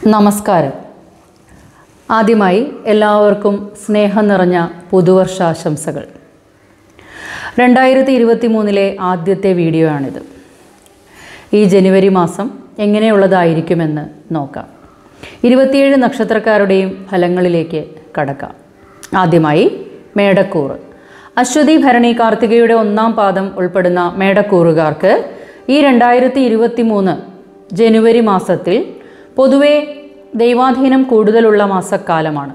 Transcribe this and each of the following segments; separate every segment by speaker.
Speaker 1: നമസ്കാരം ആദ്യമായി എല്ലാവർക്കും സ്നേഹം നിറഞ്ഞ പുതുവർഷാശംസകൾ രണ്ടായിരത്തി ഇരുപത്തി മൂന്നിലെ ആദ്യത്തെ വീഡിയോ ആണിത് ഈ ജനുവരി മാസം എങ്ങനെയുള്ളതായിരിക്കുമെന്ന് നോക്കാം ഇരുപത്തിയേഴ് നക്ഷത്രക്കാരുടെയും ഫലങ്ങളിലേക്ക് കടക്കാം ആദ്യമായി മേടക്കൂറ് അശ്വതി ഭരണി കാർത്തികയുടെ ഒന്നാം പാദം ഉൾപ്പെടുന്ന മേടക്കൂറുകാർക്ക് ഈ രണ്ടായിരത്തി ഇരുപത്തി മൂന്ന് ജനുവരി മാസത്തിൽ പൊതുവെ ദൈവാധീനം കൂടുതലുള്ള മാസക്കാലമാണ്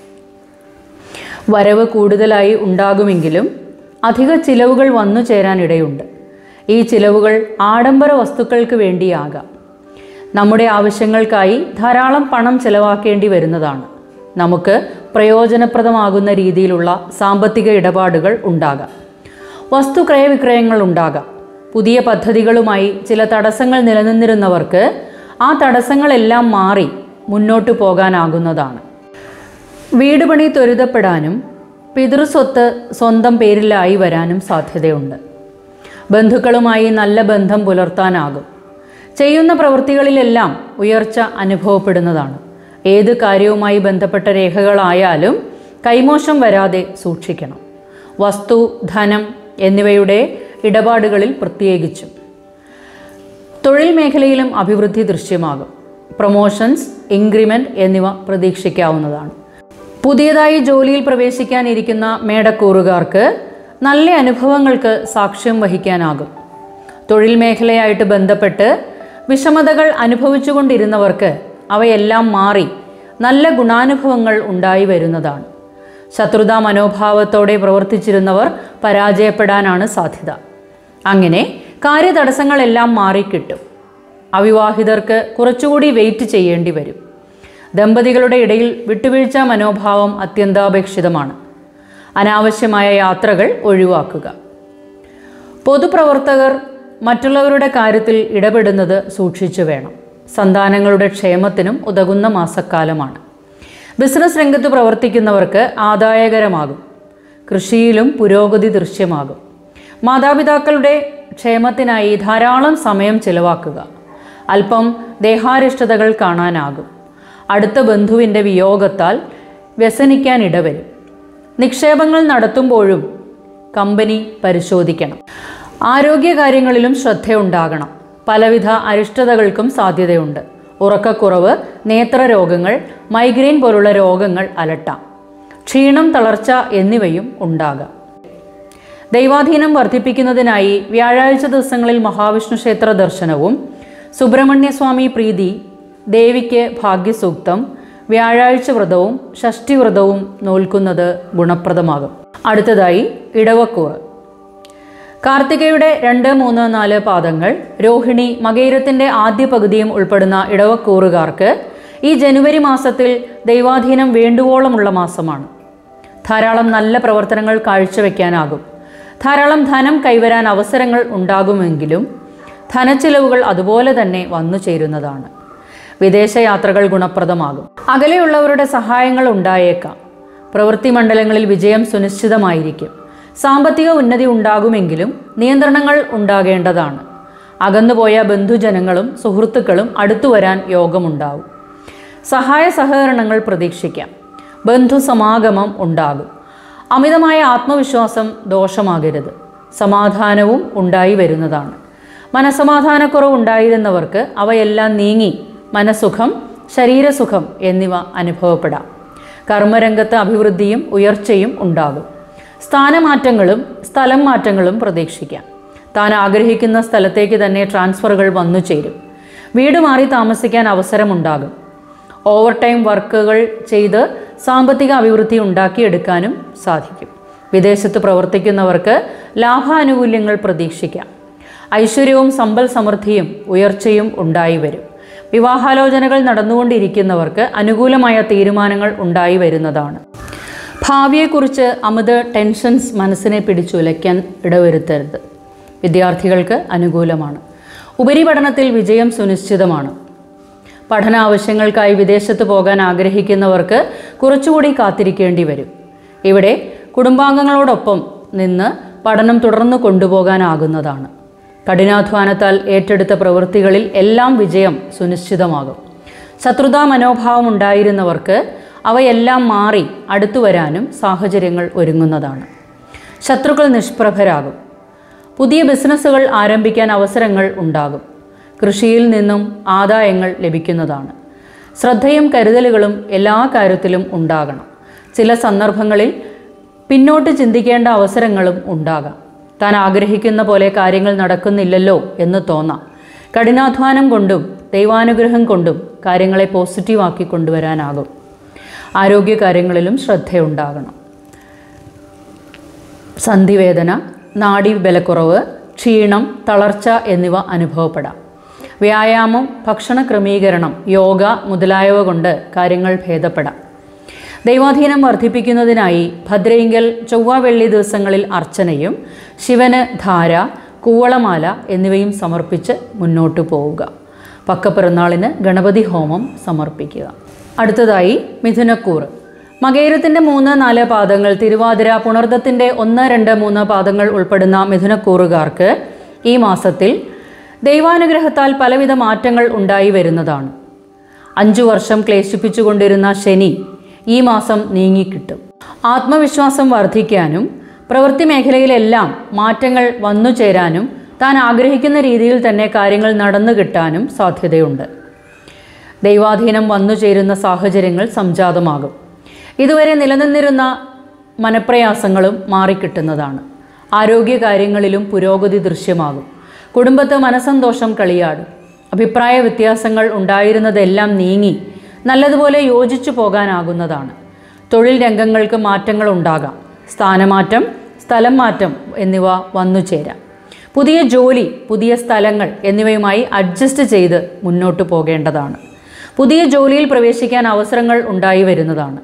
Speaker 1: വരവ് കൂടുതലായി ഉണ്ടാകുമെങ്കിലും അധിക ചിലവുകൾ വന്നു ചേരാനിടയുണ്ട് ഈ ചിലവുകൾ ആഡംബര വസ്തുക്കൾക്ക് വേണ്ടിയാകാം നമ്മുടെ ആവശ്യങ്ങൾക്കായി ധാരാളം പണം ചെലവാക്കേണ്ടി വരുന്നതാണ് നമുക്ക് പ്രയോജനപ്രദമാകുന്ന രീതിയിലുള്ള സാമ്പത്തിക ഇടപാടുകൾ ഉണ്ടാകാം വസ്തു ക്രയവിക്രയങ്ങൾ ഉണ്ടാകാം പുതിയ പദ്ധതികളുമായി ചില തടസ്സങ്ങൾ നിലനിന്നിരുന്നവർക്ക് ആ തടസ്സങ്ങളെല്ലാം മാറി മുന്നോട്ടു പോകാനാകുന്നതാണ് വീട് പണി ത്വരിതപ്പെടാനും പിതൃസ്വത്ത് സ്വന്തം പേരിലായി വരാനും സാധ്യതയുണ്ട് ബന്ധുക്കളുമായി നല്ല ബന്ധം പുലർത്താനാകും ചെയ്യുന്ന പ്രവൃത്തികളിലെല്ലാം ഉയർച്ച അനുഭവപ്പെടുന്നതാണ് ഏത് കാര്യവുമായി ബന്ധപ്പെട്ട രേഖകളായാലും കൈമോശം വരാതെ സൂക്ഷിക്കണം വസ്തു ധനം എന്നിവയുടെ ഇടപാടുകളിൽ പ്രത്യേകിച്ചും തൊഴിൽ മേഖലയിലും അഭിവൃദ്ധി ദൃശ്യമാകും പ്രൊമോഷൻസ് ഇൻക്രിമെൻ്റ് എന്നിവ പ്രതീക്ഷിക്കാവുന്നതാണ് പുതിയതായി ജോലിയിൽ പ്രവേശിക്കാനിരിക്കുന്ന മേടക്കൂറുകാർക്ക് നല്ല അനുഭവങ്ങൾക്ക് സാക്ഷ്യം വഹിക്കാനാകും തൊഴിൽ മേഖലയായിട്ട് ബന്ധപ്പെട്ട് വിഷമതകൾ അനുഭവിച്ചുകൊണ്ടിരുന്നവർക്ക് അവയെല്ലാം മാറി നല്ല ഗുണാനുഭവങ്ങൾ ഉണ്ടായി വരുന്നതാണ് ശത്രുതാ മനോഭാവത്തോടെ പ്രവർത്തിച്ചിരുന്നവർ പരാജയപ്പെടാനാണ് സാധ്യത അങ്ങനെ കാര്യതടസ്സങ്ങളെല്ലാം മാറിക്കിട്ടും അവിവാഹിതർക്ക് കുറച്ചുകൂടി വെയിറ്റ് ചെയ്യേണ്ടി വരും ദമ്പതികളുടെ ഇടയിൽ വിട്ടുവീഴ്ച മനോഭാവം അത്യന്താപേക്ഷിതമാണ് അനാവശ്യമായ യാത്രകൾ ഒഴിവാക്കുക പൊതുപ്രവർത്തകർ മറ്റുള്ളവരുടെ കാര്യത്തിൽ ഇടപെടുന്നത് സൂക്ഷിച്ചു വേണം സന്താനങ്ങളുടെ ക്ഷേമത്തിനും ഉതകുന്ന മാസക്കാലമാണ് ബിസിനസ് രംഗത്ത് പ്രവർത്തിക്കുന്നവർക്ക് ആദായകരമാകും കൃഷിയിലും പുരോഗതി ദൃശ്യമാകും മാതാപിതാക്കളുടെ ക്ഷേമത്തിനായി ധാരാളം സമയം ചിലവാക്കുക അല്പം ദേഹാരിഷ്ടതകൾ കാണാനാകും അടുത്ത ബന്ധുവിൻ്റെ വിയോഗത്താൽ വ്യസനിക്കാൻ ഇടവരും നിക്ഷേപങ്ങൾ നടത്തുമ്പോഴും കമ്പനി പരിശോധിക്കണം ആരോഗ്യകാര്യങ്ങളിലും ശ്രദ്ധയുണ്ടാകണം പലവിധ അരിഷ്ടതകൾക്കും സാധ്യതയുണ്ട് ഉറക്കക്കുറവ് നേത്രരോഗങ്ങൾ മൈഗ്രെയിൻ പോലുള്ള രോഗങ്ങൾ അലട്ടാം ക്ഷീണം തളർച്ച എന്നിവയും ഉണ്ടാകാം ദൈവാധീനം വർദ്ധിപ്പിക്കുന്നതിനായി വ്യാഴാഴ്ച ദിവസങ്ങളിൽ മഹാവിഷ്ണു ക്ഷേത്ര ദർശനവും സുബ്രഹ്മണ്യസ്വാമി പ്രീതി ദേവിക്ക് ഭാഗ്യസൂക്തം വ്യാഴാഴ്ച വ്രതവും ഷഷ്ടി വ്രതവും നോൽക്കുന്നത് ഗുണപ്രദമാകും അടുത്തതായി ഇടവക്കൂറ് കാർത്തികയുടെ രണ്ട് മൂന്ന് നാല് പാദങ്ങൾ രോഹിണി മകയിരത്തിൻ്റെ ആദ്യ പകുതിയും ഉൾപ്പെടുന്ന ഇടവക്കൂറുകാർക്ക് ഈ ജനുവരി മാസത്തിൽ ദൈവാധീനം വേണ്ടുവോളമുള്ള മാസമാണ് ധാരാളം നല്ല പ്രവർത്തനങ്ങൾ കാഴ്ചവെക്കാനാകും ധാരാളം ധനം കൈവരാൻ അവസരങ്ങൾ ഉണ്ടാകുമെങ്കിലും ധനച്ചിലവുകൾ അതുപോലെ തന്നെ വന്നു ചേരുന്നതാണ് വിദേശയാത്രകൾ ഗുണപ്രദമാകും അകലെയുള്ളവരുടെ സഹായങ്ങൾ ഉണ്ടായേക്കാം പ്രവൃത്തി മണ്ഡലങ്ങളിൽ വിജയം സുനിശ്ചിതമായിരിക്കും സാമ്പത്തിക ഉന്നതി ഉണ്ടാകുമെങ്കിലും നിയന്ത്രണങ്ങൾ ഉണ്ടാകേണ്ടതാണ് അകന്നുപോയ ബന്ധുജനങ്ങളും സുഹൃത്തുക്കളും അടുത്തു വരാൻ യോഗമുണ്ടാവും സഹായ സഹകരണങ്ങൾ പ്രതീക്ഷിക്കാം ബന്ധുസമാഗമം ഉണ്ടാകും അമിതമായ ആത്മവിശ്വാസം ദോഷമാകരുത് സമാധാനവും ഉണ്ടായി വരുന്നതാണ് മനസമാധാനക്കുറവ് ഉണ്ടായിരുന്നവർക്ക് അവയെല്ലാം നീങ്ങി മനസുഖം ശരീരസുഖം എന്നിവ അനുഭവപ്പെടാം കർമ്മരംഗത്ത് അഭിവൃദ്ധിയും ഉയർച്ചയും ഉണ്ടാകും സ്ഥാനമാറ്റങ്ങളും സ്ഥലം മാറ്റങ്ങളും പ്രതീക്ഷിക്കാം താൻ ആഗ്രഹിക്കുന്ന സ്ഥലത്തേക്ക് തന്നെ ട്രാൻസ്ഫറുകൾ വന്നു ചേരും വീട് മാറി താമസിക്കാൻ അവസരമുണ്ടാകും ഓവർ ടൈം വർക്കുകൾ ചെയ്ത് സാമ്പത്തിക അഭിവൃദ്ധി ഉണ്ടാക്കിയെടുക്കാനും സാധിക്കും വിദേശത്ത് പ്രവർത്തിക്കുന്നവർക്ക് ലാഭാനുകൂല്യങ്ങൾ പ്രതീക്ഷിക്കാം ഐശ്വര്യവും സമ്പൽ സമൃദ്ധിയും ഉയർച്ചയും ഉണ്ടായി വരും വിവാഹാലോചനകൾ നടന്നുകൊണ്ടിരിക്കുന്നവർക്ക് അനുകൂലമായ തീരുമാനങ്ങൾ ഉണ്ടായി വരുന്നതാണ് ഭാവിയെക്കുറിച്ച് അമിത ടെൻഷൻസ് മനസ്സിനെ പിടിച്ചുലയ്ക്കാൻ ഇടവരുത്തരുത് വിദ്യാർത്ഥികൾക്ക് അനുകൂലമാണ് ഉപരിപഠനത്തിൽ വിജയം സുനിശ്ചിതമാണ് പഠന ആവശ്യങ്ങൾക്കായി വിദേശത്ത് പോകാൻ ആഗ്രഹിക്കുന്നവർക്ക് കുറച്ചുകൂടി കാത്തിരിക്കേണ്ടി വരും ഇവിടെ കുടുംബാംഗങ്ങളോടൊപ്പം നിന്ന് പഠനം തുടർന്നു കൊണ്ടുപോകാനാകുന്നതാണ് കഠിനാധ്വാനത്താൽ ഏറ്റെടുത്ത പ്രവൃത്തികളിൽ എല്ലാം വിജയം സുനിശ്ചിതമാകും ശത്രുതാ മനോഭാവം ഉണ്ടായിരുന്നവർക്ക് അവയെല്ലാം മാറി അടുത്തു വരാനും സാഹചര്യങ്ങൾ ഒരുങ്ങുന്നതാണ് ശത്രുക്കൾ നിഷ്പ്രഭരാകും പുതിയ ബിസിനസ്സുകൾ ആരംഭിക്കാൻ അവസരങ്ങൾ ഉണ്ടാകും കൃഷിയിൽ നിന്നും ആദായങ്ങൾ ലഭിക്കുന്നതാണ് ശ്രദ്ധയും കരുതലുകളും എല്ലാ കാര്യത്തിലും ഉണ്ടാകണം ചില സന്ദർഭങ്ങളിൽ പിന്നോട്ട് ചിന്തിക്കേണ്ട അവസരങ്ങളും ഉണ്ടാകാം താൻ ആഗ്രഹിക്കുന്ന പോലെ കാര്യങ്ങൾ നടക്കുന്നില്ലല്ലോ എന്ന് തോന്നാം കഠിനാധ്വാനം കൊണ്ടും ദൈവാനുഗ്രഹം കൊണ്ടും കാര്യങ്ങളെ പോസിറ്റീവാക്കി കൊണ്ടുവരാനാകും ആരോഗ്യകാര്യങ്ങളിലും ശ്രദ്ധയുണ്ടാകണം സന്ധിവേദന നാഡീബലക്കുറവ് ക്ഷീണം തളർച്ച എന്നിവ അനുഭവപ്പെടാം വ്യായാമം ഭക്ഷണ ക്രമീകരണം യോഗ മുതലായവ കൊണ്ട് കാര്യങ്ങൾ ഭേദപ്പെടാം ദൈവാധീനം വർദ്ധിപ്പിക്കുന്നതിനായി ഭദ്രയിങ്കൽ ചൊവ്വ വെള്ളി ദിവസങ്ങളിൽ അർച്ചനയും ശിവന് ധാര കൂവളമാല എന്നിവയും സമർപ്പിച്ച് മുന്നോട്ടു പോവുക പക്കപ്പിറന്നാളിന് ഗണപതി ഹോമം സമർപ്പിക്കുക അടുത്തതായി മിഥുനക്കൂറ് മകേരത്തിൻ്റെ മൂന്ന് നാല് പാദങ്ങൾ തിരുവാതിര പുണർദത്തിൻ്റെ ഒന്ന് രണ്ട് മൂന്ന് പാദങ്ങൾ ഉൾപ്പെടുന്ന മിഥുനക്കൂറുകാർക്ക് ഈ മാസത്തിൽ ദൈവാനുഗ്രഹത്താൽ പലവിധ മാറ്റങ്ങൾ ഉണ്ടായി വരുന്നതാണ് അഞ്ചു വർഷം ക്ലേശിപ്പിച്ചുകൊണ്ടിരുന്ന ശനി ഈ മാസം നീങ്ങിക്കിട്ടും ആത്മവിശ്വാസം വർദ്ധിക്കാനും പ്രവൃത്തി മേഖലയിലെല്ലാം മാറ്റങ്ങൾ വന്നു ചേരാനും താൻ ആഗ്രഹിക്കുന്ന രീതിയിൽ തന്നെ കാര്യങ്ങൾ നടന്നു കിട്ടാനും സാധ്യതയുണ്ട് ദൈവാധീനം വന്നു ചേരുന്ന സാഹചര്യങ്ങൾ സംജാതമാകും ഇതുവരെ നിലനിന്നിരുന്ന മനപ്രയാസങ്ങളും മാറിക്കിട്ടുന്നതാണ് ആരോഗ്യകാര്യങ്ങളിലും പുരോഗതി ദൃശ്യമാകും കുടുംബത്ത് മനസന്തോഷം കളിയാടും അഭിപ്രായ വ്യത്യാസങ്ങൾ ഉണ്ടായിരുന്നതെല്ലാം നീങ്ങി നല്ലതുപോലെ യോജിച്ചു പോകാനാകുന്നതാണ് തൊഴിൽ രംഗങ്ങൾക്ക് മാറ്റങ്ങൾ ഉണ്ടാകാം സ്ഥാനമാറ്റം സ്ഥലം മാറ്റം എന്നിവ വന്നു ചേരാം പുതിയ ജോലി പുതിയ സ്ഥലങ്ങൾ എന്നിവയുമായി അഡ്ജസ്റ്റ് ചെയ്ത് മുന്നോട്ട് പോകേണ്ടതാണ് പുതിയ ജോലിയിൽ പ്രവേശിക്കാൻ അവസരങ്ങൾ ഉണ്ടായി വരുന്നതാണ്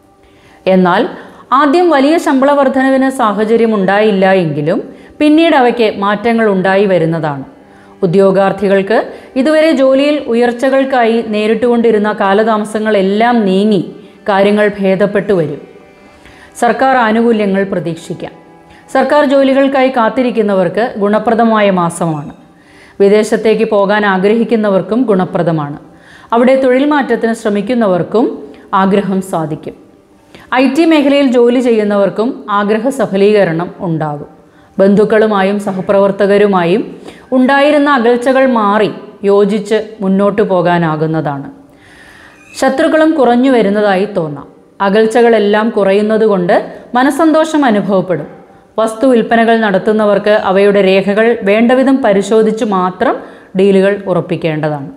Speaker 1: എന്നാൽ ആദ്യം വലിയ ശമ്പള വർധനവിന് സാഹചര്യം ഉണ്ടായില്ല എങ്കിലും പിന്നീട് അവയ്ക്ക് മാറ്റങ്ങൾ ഉണ്ടായി വരുന്നതാണ് ഉദ്യോഗാർത്ഥികൾക്ക് ഇതുവരെ ജോലിയിൽ ഉയർച്ചകൾക്കായി നേരിട്ടുകൊണ്ടിരുന്ന കാലതാമസങ്ങളെല്ലാം നീങ്ങി കാര്യങ്ങൾ ഭേദപ്പെട്ടു വരും സർക്കാർ ആനുകൂല്യങ്ങൾ പ്രതീക്ഷിക്കാം സർക്കാർ ജോലികൾക്കായി കാത്തിരിക്കുന്നവർക്ക് ഗുണപ്രദമായ മാസമാണ് വിദേശത്തേക്ക് പോകാൻ ആഗ്രഹിക്കുന്നവർക്കും ഗുണപ്രദമാണ് അവിടെ തൊഴിൽ മാറ്റത്തിന് ശ്രമിക്കുന്നവർക്കും ആഗ്രഹം സാധിക്കും ഐ ടി മേഖലയിൽ ജോലി ചെയ്യുന്നവർക്കും ആഗ്രഹ സഫലീകരണം ഉണ്ടാകും ബന്ധുക്കളുമായും സഹപ്രവർത്തകരുമായും ഉണ്ടായിരുന്ന അകൽച്ചകൾ മാറി യോജിച്ച് മുന്നോട്ടു പോകാനാകുന്നതാണ് ശത്രുക്കളും കുറഞ്ഞു വരുന്നതായി തോന്നാം അകൽച്ചകളെല്ലാം കുറയുന്നതുകൊണ്ട് മനസന്തോഷം അനുഭവപ്പെടും വസ്തു വിൽപ്പനകൾ നടത്തുന്നവർക്ക് അവയുടെ രേഖകൾ വേണ്ടവിധം പരിശോധിച്ച് മാത്രം ഡീലുകൾ ഉറപ്പിക്കേണ്ടതാണ്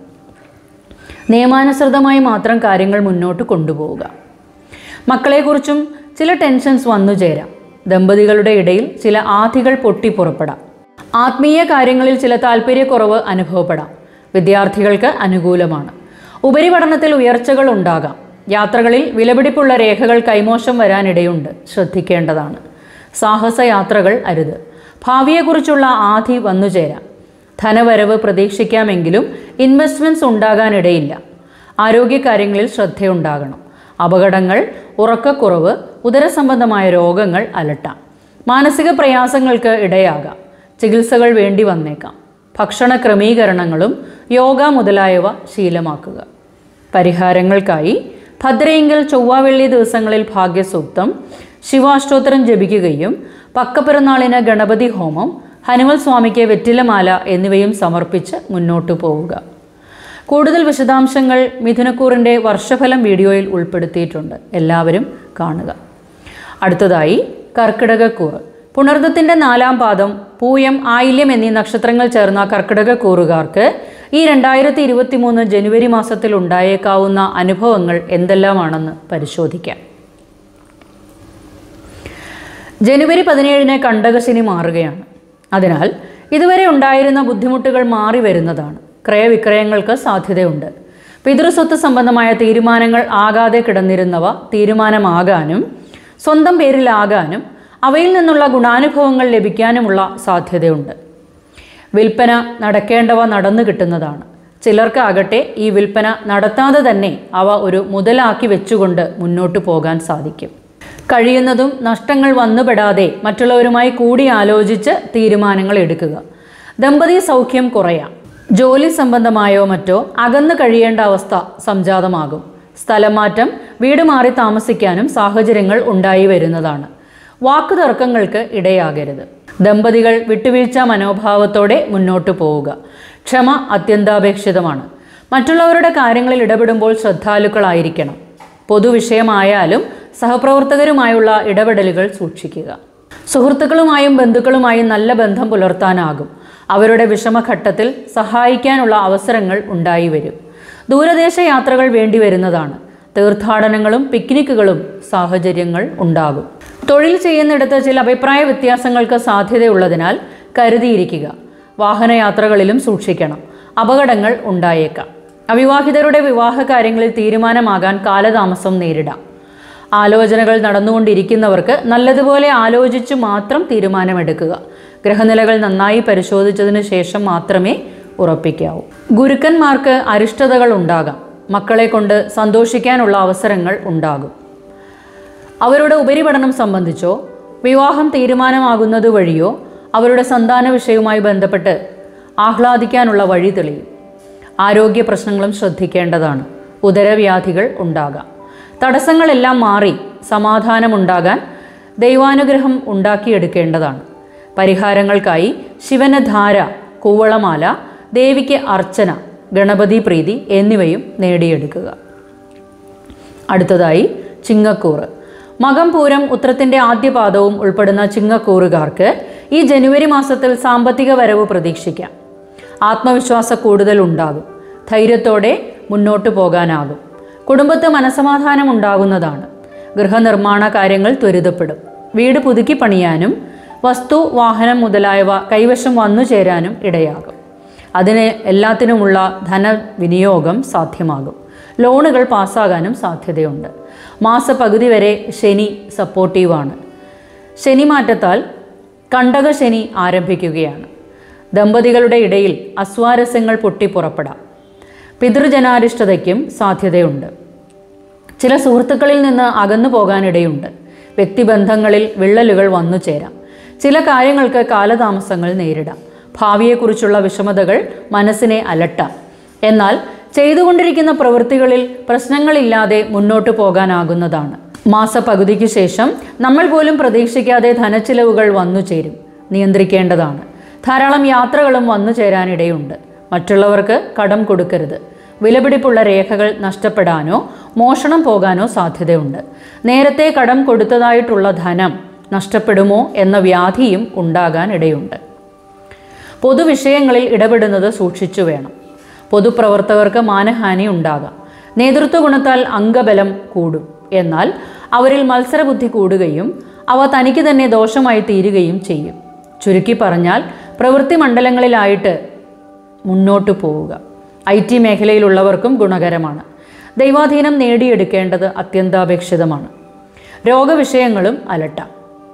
Speaker 1: നിയമാനുസൃതമായി മാത്രം കാര്യങ്ങൾ മുന്നോട്ട് കൊണ്ടുപോവുക മക്കളെക്കുറിച്ചും ചില ടെൻഷൻസ് വന്നു ചേരാം ദമ്പതികളുടെ ഇടയിൽ ചില ആധികൾ പൊട്ടിപ്പുറപ്പെടാം ആത്മീയ കാര്യങ്ങളിൽ ചില താല്പര്യക്കുറവ് അനുഭവപ്പെടാം വിദ്യാർത്ഥികൾക്ക് അനുകൂലമാണ് ഉപരിപഠനത്തിൽ ഉയർച്ചകൾ ഉണ്ടാകാം യാത്രകളിൽ വിലപിടിപ്പുള്ള രേഖകൾ കൈമോശം വരാനിടയുണ്ട് ശ്രദ്ധിക്കേണ്ടതാണ് സാഹസയാത്രകൾ അരുത് ഭാവിയെക്കുറിച്ചുള്ള ആധി വന്നുചേരാം ധനവരവ് പ്രതീക്ഷിക്കാമെങ്കിലും ഇൻവെസ്റ്റ്മെൻറ്റ്സ് ഉണ്ടാകാനിടയില്ല ആരോഗ്യകാര്യങ്ങളിൽ ശ്രദ്ധയുണ്ടാകണം അപകടങ്ങൾ ഉറക്കക്കുറവ് ഉദരസംബന്ധമായ രോഗങ്ങൾ അലട്ടാം മാനസിക പ്രയാസങ്ങൾക്ക് ഇടയാകാം ചികിത്സകൾ വേണ്ടി വന്നേക്കാം ഭക്ഷണ ക്രമീകരണങ്ങളും യോഗ മുതലായവ ശീലമാക്കുക പരിഹാരങ്ങൾക്കായി ഭദ്രയെങ്കിൽ ചൊവ്വാവെള്ളി ദിവസങ്ങളിൽ ഭാഗ്യസൂക്തം ശിവാഷ്ടോത്തരം ജപിക്കുകയും പക്കപ്പിറന്നാളിന് ഗണപതി ഹോമം ഹനുമൽ സ്വാമിക്ക് വെറ്റിലമാല എന്നിവയും സമർപ്പിച്ച് മുന്നോട്ടു പോവുക കൂടുതൽ വിശദാംശങ്ങൾ മിഥുനക്കൂറിൻ്റെ വർഷഫലം വീഡിയോയിൽ ഉൾപ്പെടുത്തിയിട്ടുണ്ട് എല്ലാവരും കാണുക അടുത്തതായി കർക്കിടകക്കൂറ് പുണർദത്തിൻ്റെ നാലാം പാദം പൂയം ആയില്യം എന്നീ നക്ഷത്രങ്ങൾ ചേർന്ന കർക്കിടകക്കൂറുകാർക്ക് ഈ രണ്ടായിരത്തി ഇരുപത്തി മൂന്ന് ജനുവരി മാസത്തിൽ ഉണ്ടായേക്കാവുന്ന അനുഭവങ്ങൾ എന്തെല്ലാമാണെന്ന് പരിശോധിക്കാം ജനുവരി പതിനേഴിന് കണ്ടകശനി മാറുകയാണ് അതിനാൽ ഇതുവരെ ഉണ്ടായിരുന്ന ബുദ്ധിമുട്ടുകൾ മാറി വരുന്നതാണ് ക്രയവിക്രയങ്ങൾക്ക് സാധ്യതയുണ്ട് പിതൃസ്വത്ത് സംബന്ധമായ തീരുമാനങ്ങൾ ആകാതെ കിടന്നിരുന്നവ തീരുമാനമാകാനും സ്വന്തം പേരിലാകാനും അവയിൽ നിന്നുള്ള ഗുണാനുഭവങ്ങൾ ലഭിക്കാനുമുള്ള സാധ്യതയുണ്ട് വിൽപ്പന നടക്കേണ്ടവ നടന്നു കിട്ടുന്നതാണ് ചിലർക്കാകട്ടെ ഈ വിൽപ്പന നടത്താതെ തന്നെ അവ ഒരു മുതലാക്കി വെച്ചുകൊണ്ട് മുന്നോട്ട് പോകാൻ സാധിക്കും കഴിയുന്നതും നഷ്ടങ്ങൾ വന്നുപെടാതെ മറ്റുള്ളവരുമായി കൂടി ആലോചിച്ച് തീരുമാനങ്ങൾ എടുക്കുക ദമ്പതി സൗഖ്യം കുറയാം ജോലി സംബന്ധമായോ മറ്റോ അകന്നു കഴിയേണ്ട അവസ്ഥ സംജാതമാകും സ്ഥലം മാറ്റം വീട് മാറി താമസിക്കാനും സാഹചര്യങ്ങൾ ഉണ്ടായി വരുന്നതാണ് വാക്കു തർക്കങ്ങൾക്ക് ഇടയാകരുത് ദമ്പതികൾ വിട്ടുവീഴ്ച മനോഭാവത്തോടെ മുന്നോട്ടു പോവുക ക്ഷമ അത്യന്താപേക്ഷിതമാണ് മറ്റുള്ളവരുടെ കാര്യങ്ങളിൽ ഇടപെടുമ്പോൾ ശ്രദ്ധാലുക്കളായിരിക്കണം പൊതുവിഷയമായാലും സഹപ്രവർത്തകരുമായുള്ള ഇടപെടലുകൾ സൂക്ഷിക്കുക സുഹൃത്തുക്കളുമായും ബന്ധുക്കളുമായും നല്ല ബന്ധം പുലർത്താനാകും അവരുടെ വിഷമഘട്ടത്തിൽ സഹായിക്കാനുള്ള അവസരങ്ങൾ ഉണ്ടായി വരും ദൂരദേശ യാത്രകൾ വേണ്ടി വരുന്നതാണ് തീർത്ഥാടനങ്ങളും പിക്നിക്കുകളും സാഹചര്യങ്ങൾ ഉണ്ടാകും തൊഴിൽ ചെയ്യുന്നിടത്ത് ചില അഭിപ്രായ വ്യത്യാസങ്ങൾക്ക് സാധ്യതയുള്ളതിനാൽ കരുതിയിരിക്കുക വാഹനയാത്രകളിലും സൂക്ഷിക്കണം അപകടങ്ങൾ ഉണ്ടായേക്കാം അവിവാഹിതരുടെ വിവാഹ കാര്യങ്ങളിൽ തീരുമാനമാകാൻ കാലതാമസം നേരിടാം ആലോചനകൾ നടന്നുകൊണ്ടിരിക്കുന്നവർക്ക് നല്ലതുപോലെ ആലോചിച്ചു മാത്രം തീരുമാനമെടുക്കുക ഗ്രഹനിലകൾ നന്നായി പരിശോധിച്ചതിന് ശേഷം മാത്രമേ ഉറപ്പിക്കാവൂ ഗുരുക്കന്മാർക്ക് അരിഷ്ടതകൾ ഉണ്ടാകാം മക്കളെ കൊണ്ട് സന്തോഷിക്കാനുള്ള അവസരങ്ങൾ ഉണ്ടാകും അവരുടെ ഉപരിപഠനം സംബന്ധിച്ചോ വിവാഹം തീരുമാനമാകുന്നത് വഴിയോ അവരുടെ സന്താന വിഷയവുമായി ബന്ധപ്പെട്ട് ആഹ്ലാദിക്കാനുള്ള വഴി തെളിയും ആരോഗ്യ പ്രശ്നങ്ങളും ശ്രദ്ധിക്കേണ്ടതാണ് ഉദരവ്യാധികൾ ഉണ്ടാകാം തടസ്സങ്ങളെല്ലാം മാറി സമാധാനമുണ്ടാകാൻ ദൈവാനുഗ്രഹം ഉണ്ടാക്കിയെടുക്കേണ്ടതാണ് പരിഹാരങ്ങൾക്കായി ശിവന് ധാര കൂവളമാല ദേവിക്ക് അർച്ചന ഗണപതി പ്രീതി എന്നിവയും നേടിയെടുക്കുക അടുത്തതായി ചിങ്ങക്കൂറ് മകം പൂരം ഉത്രത്തിൻ്റെ ആദ്യ പാദവും ഉൾപ്പെടുന്ന ചിങ്ങക്കൂറുകാർക്ക് ഈ ജനുവരി മാസത്തിൽ സാമ്പത്തിക വരവ് പ്രതീക്ഷിക്കാം ആത്മവിശ്വാസ കൂടുതൽ ഉണ്ടാകും ധൈര്യത്തോടെ മുന്നോട്ടു പോകാനാകും കുടുംബത്ത് മനസമാധാനം ഉണ്ടാകുന്നതാണ് ഗൃഹനിർമ്മാണ കാര്യങ്ങൾ ത്വരിതപ്പെടും വീട് പുതുക്കി പണിയാനും വസ്തു വാഹനം മുതലായവ കൈവശം വന്നു ചേരാനും ഇടയാകും അതിന് എല്ലാത്തിനുമുള്ള ധനവിനിയോഗം സാധ്യമാകും ലോണുകൾ പാസ്സാകാനും സാധ്യതയുണ്ട് മാസപകുതി വരെ ശനി സപ്പോർട്ടീവാണ് ശനി മാറ്റത്താൽ കണ്ടക ശനി ആരംഭിക്കുകയാണ് ദമ്പതികളുടെ ഇടയിൽ അസ്വാരസ്യങ്ങൾ പൊട്ടിപ്പുറപ്പെടാം പിതൃജനാരിഷ്ടതയ്ക്കും സാധ്യതയുണ്ട് ചില സുഹൃത്തുക്കളിൽ നിന്ന് അകന്നു പോകാനിടയുണ്ട് വ്യക്തിബന്ധങ്ങളിൽ വിള്ളലുകൾ വന്നു ചേരാം ചില കാര്യങ്ങൾക്ക് കാലതാമസങ്ങൾ നേരിടാം ഭാവിയെക്കുറിച്ചുള്ള വിഷമതകൾ മനസ്സിനെ അലട്ടാം എന്നാൽ ചെയ്തുകൊണ്ടിരിക്കുന്ന പ്രവൃത്തികളിൽ പ്രശ്നങ്ങളില്ലാതെ മുന്നോട്ടു പോകാനാകുന്നതാണ് മാസപകുതിക്ക് ശേഷം നമ്മൾ പോലും പ്രതീക്ഷിക്കാതെ ധനച്ചിലവുകൾ വന്നു ചേരും നിയന്ത്രിക്കേണ്ടതാണ് ധാരാളം യാത്രകളും വന്നു ചേരാനിടയുണ്ട് മറ്റുള്ളവർക്ക് കടം കൊടുക്കരുത് വിലപിടിപ്പുള്ള രേഖകൾ നഷ്ടപ്പെടാനോ മോഷണം പോകാനോ സാധ്യതയുണ്ട് നേരത്തെ കടം കൊടുത്തതായിട്ടുള്ള ധനം നഷ്ടപ്പെടുമോ എന്ന വ്യാധിയും ഉണ്ടാകാൻ ഇടയുണ്ട് പൊതുവിഷയങ്ങളിൽ ഇടപെടുന്നത് സൂക്ഷിച്ചു വേണം പൊതുപ്രവർത്തകർക്ക് മാനഹാനി ഉണ്ടാകാം നേതൃത്വ ഗുണത്താൽ അംഗബലം കൂടും എന്നാൽ അവരിൽ മത്സരബുദ്ധി കൂടുകയും അവ തനിക്ക് തന്നെ ദോഷമായി തീരുകയും ചെയ്യും ചുരുക്കി പറഞ്ഞാൽ പ്രവൃത്തി മണ്ഡലങ്ങളിലായിട്ട് മുന്നോട്ടു പോവുക ഐ ടി മേഖലയിലുള്ളവർക്കും ഗുണകരമാണ് ദൈവാധീനം നേടിയെടുക്കേണ്ടത് അത്യന്താപേക്ഷിതമാണ് രോഗവിഷയങ്ങളും അലട്ടാം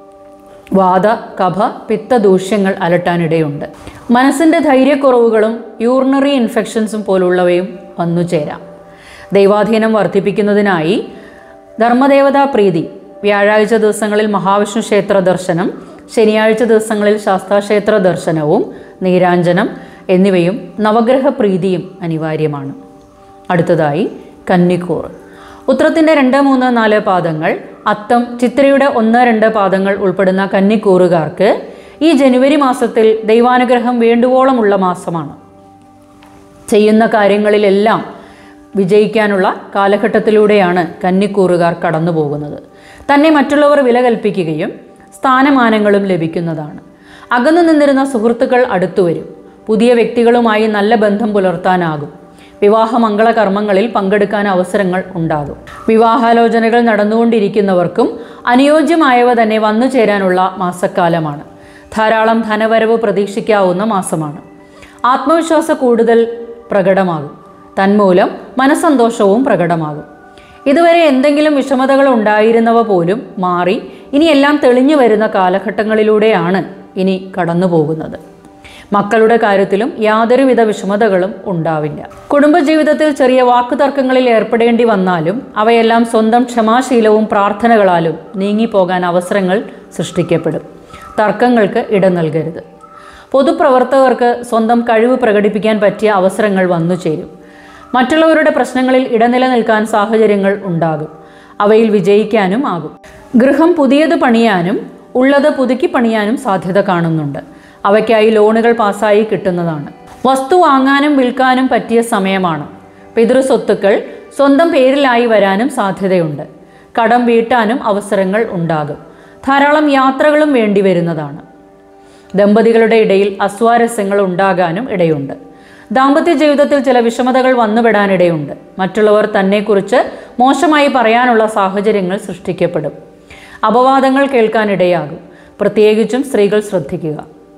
Speaker 1: വാത കഫ പിത്ത ദൂഷ്യങ്ങൾ അലട്ടാനിടയുണ്ട് മനസ്സിൻ്റെ ധൈര്യക്കുറവുകളും യൂറിനറി ഇൻഫെക്ഷൻസും പോലുള്ളവയും വന്നു ചേരാം ദൈവാധീനം വർദ്ധിപ്പിക്കുന്നതിനായി ധർമ്മദേവതാ പ്രീതി വ്യാഴാഴ്ച ദിവസങ്ങളിൽ മഹാവിഷ്ണു ക്ഷേത്ര ദർശനം ശനിയാഴ്ച ദിവസങ്ങളിൽ ശാസ്താക്ഷേത്ര ദർശനവും നീരാഞ്ജനം എന്നിവയും നവഗ്രഹ പ്രീതിയും അനിവാര്യമാണ് അടുത്തതായി കന്നിക്കൂർ ഉത്രത്തിൻ്റെ രണ്ട് മൂന്ന് നാല് പാദങ്ങൾ അത്തം ചിത്രയുടെ ഒന്ന് രണ്ട് പാദങ്ങൾ ഉൾപ്പെടുന്ന കന്നിക്കൂറുകാർക്ക് ഈ ജനുവരി മാസത്തിൽ ദൈവാനുഗ്രഹം വേണ്ടുവോളമുള്ള മാസമാണ് ചെയ്യുന്ന കാര്യങ്ങളിലെല്ലാം വിജയിക്കാനുള്ള കാലഘട്ടത്തിലൂടെയാണ് കന്നിക്കൂറുകാർ കടന്നു പോകുന്നത് തന്നെ മറ്റുള്ളവർ വില കൽപ്പിക്കുകയും സ്ഥാനമാനങ്ങളും ലഭിക്കുന്നതാണ് അകന്നു നിന്നിരുന്ന സുഹൃത്തുക്കൾ അടുത്തു വരും പുതിയ വ്യക്തികളുമായി നല്ല ബന്ധം പുലർത്താനാകും വിവാഹ മംഗളകർമ്മങ്ങളിൽ പങ്കെടുക്കാൻ അവസരങ്ങൾ ഉണ്ടാകും വിവാഹാലോചനകൾ നടന്നുകൊണ്ടിരിക്കുന്നവർക്കും അനുയോജ്യമായവ തന്നെ വന്നു ചേരാനുള്ള മാസക്കാലമാണ് ധാരാളം ധനവരവ് പ്രതീക്ഷിക്കാവുന്ന മാസമാണ് ആത്മവിശ്വാസ കൂടുതൽ പ്രകടമാകും തന്മൂലം മനസ്സന്തോഷവും പ്രകടമാകും ഇതുവരെ എന്തെങ്കിലും വിഷമതകൾ ഉണ്ടായിരുന്നവ പോലും മാറി ഇനി എല്ലാം തെളിഞ്ഞു വരുന്ന കാലഘട്ടങ്ങളിലൂടെയാണ് ഇനി കടന്നു പോകുന്നത് മക്കളുടെ കാര്യത്തിലും യാതൊരുവിധ വിഷമതകളും ഉണ്ടാവില്ല കുടുംബജീവിതത്തിൽ ചെറിയ വാക്കുതർക്കങ്ങളിൽ ഏർപ്പെടേണ്ടി വന്നാലും അവയെല്ലാം സ്വന്തം ക്ഷമാശീലവും പ്രാർത്ഥനകളാലും നീങ്ങിപ്പോകാൻ അവസരങ്ങൾ സൃഷ്ടിക്കപ്പെടും തർക്കങ്ങൾക്ക് ഇട നൽകരുത് പൊതുപ്രവർത്തകർക്ക് സ്വന്തം കഴിവ് പ്രകടിപ്പിക്കാൻ പറ്റിയ അവസരങ്ങൾ വന്നു ചേരും മറ്റുള്ളവരുടെ പ്രശ്നങ്ങളിൽ ഇടനില നിൽക്കാൻ സാഹചര്യങ്ങൾ ഉണ്ടാകും അവയിൽ വിജയിക്കാനും ആകും ഗൃഹം പുതിയത് പണിയാനും ഉള്ളത് പുതുക്കി പണിയാനും സാധ്യത കാണുന്നുണ്ട് അവയ്ക്കായി ലോണുകൾ പാസ്സായി കിട്ടുന്നതാണ് വസ്തു വാങ്ങാനും വിൽക്കാനും പറ്റിയ സമയമാണ് പിതൃസ്വത്തുക്കൾ സ്വന്തം പേരിലായി വരാനും സാധ്യതയുണ്ട് കടം വീട്ടാനും അവസരങ്ങൾ ഉണ്ടാകും ധാരാളം യാത്രകളും വേണ്ടി വരുന്നതാണ് ദമ്പതികളുടെ ഇടയിൽ അസ്വാരസ്യങ്ങൾ ഉണ്ടാകാനും ഇടയുണ്ട് ദാമ്പത്യ ജീവിതത്തിൽ ചില വിഷമതകൾ വന്നുപെടാനിടയുണ്ട് മറ്റുള്ളവർ തന്നെക്കുറിച്ച് മോശമായി പറയാനുള്ള സാഹചര്യങ്ങൾ സൃഷ്ടിക്കപ്പെടും അപവാദങ്ങൾ കേൾക്കാനിടയാകും പ്രത്യേകിച്ചും സ്ത്രീകൾ ശ്രദ്ധിക്കുക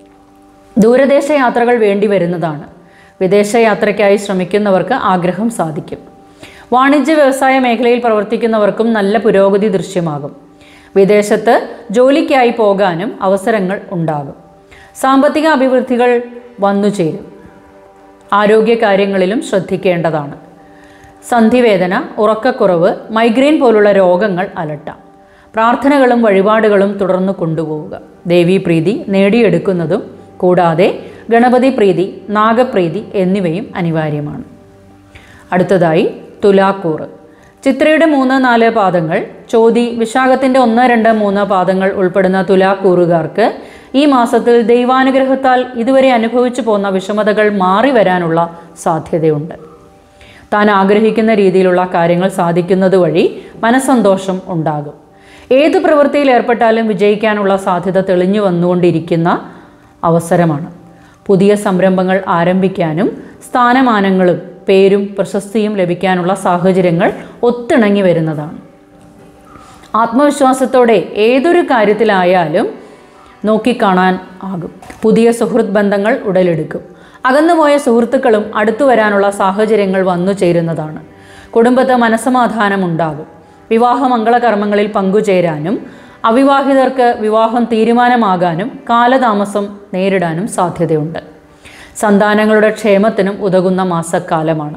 Speaker 1: ദൂരദേശ യാത്രകൾ വേണ്ടി വരുന്നതാണ് വിദേശയാത്രയ്ക്കായി ശ്രമിക്കുന്നവർക്ക് ആഗ്രഹം സാധിക്കും വാണിജ്യ വ്യവസായ മേഖലയിൽ പ്രവർത്തിക്കുന്നവർക്കും നല്ല പുരോഗതി ദൃശ്യമാകും വിദേശത്ത് ജോലിക്കായി പോകാനും അവസരങ്ങൾ ഉണ്ടാകും സാമ്പത്തിക അഭിവൃദ്ധികൾ വന്നു ചേരും ആരോഗ്യകാര്യങ്ങളിലും ശ്രദ്ധിക്കേണ്ടതാണ് സന്ധിവേദന ഉറക്കക്കുറവ് മൈഗ്രെയിൻ പോലുള്ള രോഗങ്ങൾ അലട്ടാം പ്രാർത്ഥനകളും വഴിപാടുകളും തുടർന്ന് കൊണ്ടുപോവുക ദേവീപ്രീതി നേടിയെടുക്കുന്നതും കൂടാതെ ഗണപതി പ്രീതി നാഗപ്രീതി എന്നിവയും അനിവാര്യമാണ് അടുത്തതായി തുലാക്കൂറ് ചിത്രയുടെ മൂന്ന് നാല് പാദങ്ങൾ ചോതി വിശാഖത്തിൻ്റെ ഒന്ന് രണ്ട് മൂന്ന് പാദങ്ങൾ ഉൾപ്പെടുന്ന തുലാക്കൂറുകാർക്ക് ഈ മാസത്തിൽ ദൈവാനുഗ്രഹത്താൽ ഇതുവരെ അനുഭവിച്ചു പോന്ന വിഷമതകൾ മാറി വരാനുള്ള സാധ്യതയുണ്ട് താൻ ആഗ്രഹിക്കുന്ന രീതിയിലുള്ള കാര്യങ്ങൾ സാധിക്കുന്നത് വഴി മനസ്സന്തോഷം ഉണ്ടാകും ഏത് പ്രവൃത്തിയിൽ ഏർപ്പെട്ടാലും വിജയിക്കാനുള്ള സാധ്യത തെളിഞ്ഞു വന്നുകൊണ്ടിരിക്കുന്ന അവസരമാണ് പുതിയ സംരംഭങ്ങൾ ആരംഭിക്കാനും സ്ഥാനമാനങ്ങളും പേരും പ്രശസ്തിയും ലഭിക്കാനുള്ള സാഹചര്യങ്ങൾ ഒത്തിണങ്ങി വരുന്നതാണ് ആത്മവിശ്വാസത്തോടെ ഏതൊരു കാര്യത്തിലായാലും നോക്കിക്കാണാൻ ആകും പുതിയ സുഹൃത്ത് ബന്ധങ്ങൾ ഉടലെടുക്കും അകന്നുപോയ സുഹൃത്തുക്കളും അടുത്തു വരാനുള്ള സാഹചര്യങ്ങൾ വന്നു ചേരുന്നതാണ് കുടുംബത്ത് മനസമാധാനം ഉണ്ടാകും വിവാഹ മംഗളകർമ്മങ്ങളിൽ പങ്കുചേരാനും അവിവാഹിതർക്ക് വിവാഹം തീരുമാനമാകാനും കാലതാമസം നേരിടാനും സാധ്യതയുണ്ട് സന്താനങ്ങളുടെ ക്ഷേമത്തിനും ഉതകുന്ന മാസക്കാലമാണ്